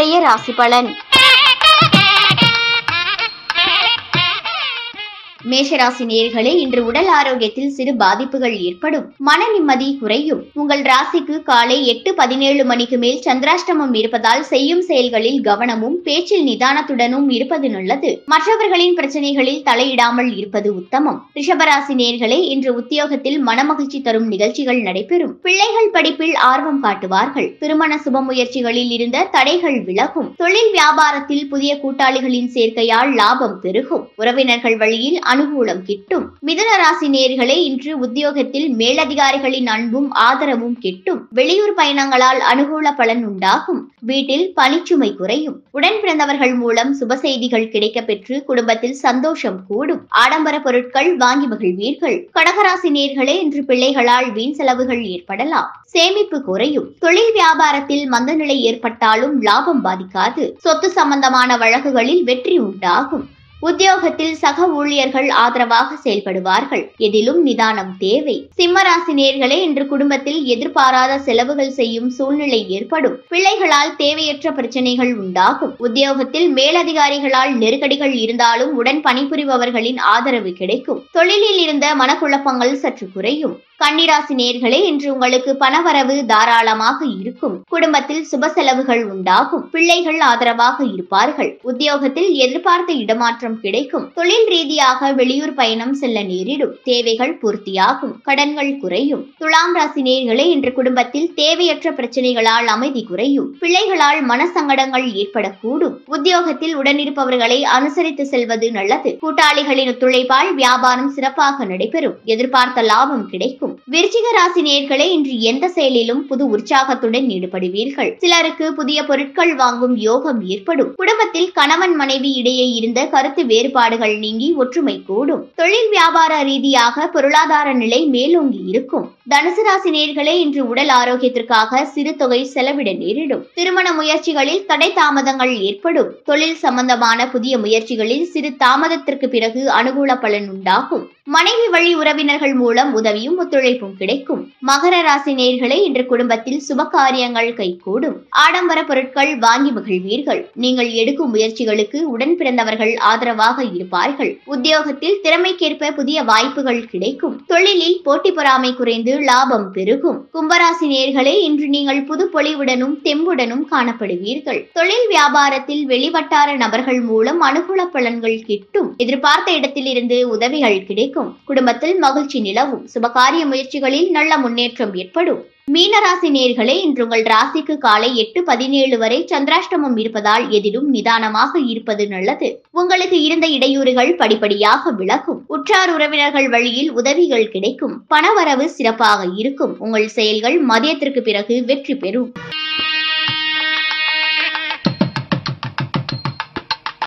இன்றைய ராசி பலன் மேஷராசி நேர்களே இன்று உடல் ஆரோக்கியத்தில் சிறு பாதிப்புகள் ஏற்படும் மன நிம்மதி குறையும் உங்கள் ராசிக்கு காலை எட்டு பதினேழு மணிக்கு மேல் சந்திராஷ்டமம் இருப்பதால் செய்யும் செயல்களில் கவனமும் பேச்சில் நிதானத்துடனும் இருப்பது நல்லது மற்றவர்களின் பிரச்சனைகளில் தலையிடாமல் இருப்பது உத்தமம் ரிஷபராசி நேர்களே இன்று உத்தியோகத்தில் மனமகிழ்ச்சி தரும் நிகழ்ச்சிகள் நடைபெறும் பிள்ளைகள் படிப்பில் ஆர்வம் காட்டுவார்கள் திருமண சுப முயற்சிகளில் இருந்த தடைகள் விலகும் தொழில் வியாபாரத்தில் புதிய கூட்டாளிகளின் சேர்க்கையால் லாபம் பெருகும் உறவினர்கள் வழியில் அனுகூலம் கிட்டும் மிதுன ராசி நேர்களே இன்று உத்தியோகத்தில் மேலதிகாரிகளின் அன்பும் ஆதரவும் கிட்டும் வெளியூர் பயணங்களால் அனுகூல பலன் உண்டாகும் வீட்டில் பணிச்சுமை குறையும் உடன் பிறந்தவர்கள் மூலம் சுப செய்திகள் கிடைக்கப் பெற்று குடும்பத்தில் சந்தோஷம் கூடும் ஆடம்பர பொருட்கள் வாங்கி மகிழ்வீர்கள் கடகராசி நேர்களே இன்று பிள்ளைகளால் வீண் செலவுகள் ஏற்படலாம் சேமிப்பு குறையும் தொழில் வியாபாரத்தில் மந்தநிலை ஏற்பட்டாலும் லாபம் பாதிக்காது சொத்து சம்பந்தமான வழக்குகளில் வெற்றி உண்டாகும் உத்தியோகத்தில் சக ஊழியர்கள் ஆதரவாக செயல்படுவார்கள் எதிலும் நிதானம் தேவை சிம்மராசி நேர்களே இன்று குடும்பத்தில் எதிர்பாராத செலவுகள் செய்யும் சூழ்நிலை ஏற்படும் பிள்ளைகளால் தேவையற்ற பிரச்சனைகள் உண்டாகும் உத்தியோகத்தில் மேலதிகாரிகளால் நெருக்கடிகள் இருந்தாலும் உடன் பணிபுரிபவர்களின் ஆதரவு கிடைக்கும் தொழிலில் இருந்த மனக்குழப்பங்கள் சற்று குறையும் கன்னிராசி நேர்களே இன்று உங்களுக்கு பணவரவு தாராளமாக இருக்கும் குடும்பத்தில் சுப செலவுகள் உண்டாகும் பிள்ளைகள் ஆதரவாக இருப்பார்கள் உத்தியோகத்தில் எதிர்பார்த்த இடமாற்றம் கிடைக்கும் தொழில் ரீதியாக வெளியூர் பயணம் செல்ல நேரிடும் தேவைகள் பூர்த்தியாகும் கடன்கள் குறையும் துலாம் ராசி நேர்களே இன்று குடும்பத்தில் தேவையற்ற பிரச்சனைகளால் அமைதி குறையும் பிள்ளைகளால் மனசங்கடங்கள் ஏற்படக்கூடும் உத்தியோகத்தில் உடனிருப்பவர்களை அனுசரித்து செல்வது நல்லது கூட்டாளிகளின் ஒத்துழைப்பால் வியாபாரம் சிறப்பாக நடைபெறும் எதிர்பார்த்த லாபம் கிடைக்கும் விருச்சிக ராசி நேர்களே இன்று எந்த செயலிலும் புது உற்சாகத்துடன் ஈடுபடுவீர்கள் சிலருக்கு புதிய பொருட்கள் வாங்கும் யோகம் ஏற்படும் குடும்பத்தில் கணவன் மனைவி இடையே இருந்த கருத்து வேறுபாடுகள் நீங்கி ஒற்றுமை கூடும் தொழில் வியாபார ரீதியாக பொருளாதார நிலை மேலோங்கி இருக்கும் தனுசு ராசி நேர்களே இன்று உடல் ஆரோக்கியத்திற்காக சிறு தொகை செலவிட நேரிடும் திருமண முயற்சிகளில் தடை தாமதங்கள் ஏற்படும் தொழில் சம்பந்தமான புதிய முயற்சிகளில் சிறு தாமதத்திற்கு பிறகு அனுகூல பலன் உண்டாகும் மனைவி வழி உறவினர்கள் மூலம் உதவியும் ஒத்துழைப்பும் கிடைக்கும் மகர ராசி நேர்களே இன்று குடும்பத்தில் சுப காரியங்கள் கைகூடும் ஆடம்பர பொருட்கள் வாங்கி மகிழ்வீர்கள் நீங்கள் எடுக்கும் முயற்சிகளுக்கு உடன் பிறந்தவர்கள் ஆதரவாக இருப்பார்கள் உத்தியோகத்தில் திறமைக்கேற்ப புதிய வாய்ப்புகள் கிடைக்கும் தொழிலில் போட்டி பொறாமை குறைந்து லாபம் பெருகும் கும்பராசி நேர்களே இன்று நீங்கள் புது பொலிவுடனும் தெம்புடனும் காணப்படுவீர்கள் தொழில் வியாபாரத்தில் வெளிவட்டார நபர்கள் மூலம் அனுகூல பலன்கள் கிட்டும் எதிர்பார்த்த இடத்திலிருந்து உதவிகள் கிடைக்கும் குடும்பத்தில் மகிழ்ச்சி நிலவும் சுபகாரிய முயற்சிகளில் நல்ல முன்னேற்றம் ஏற்படும் மீனராசி நேர்களே இன்று உங்கள் ராசிக்கு காலை எட்டு பதினேழு வரை சந்திராஷ்டமம் இருப்பதால் எதிலும் நிதானமாக இருப்பது நல்லது உங்களுக்கு இருந்த இடையூறுகள் படிப்படியாக விலகும் உற்றார் உறவினர்கள் வழியில் உதவிகள் கிடைக்கும் பணவரவு சிறப்பாக இருக்கும் உங்கள் செயல்கள் மதியத்திற்கு பிறகு வெற்றி பெறும்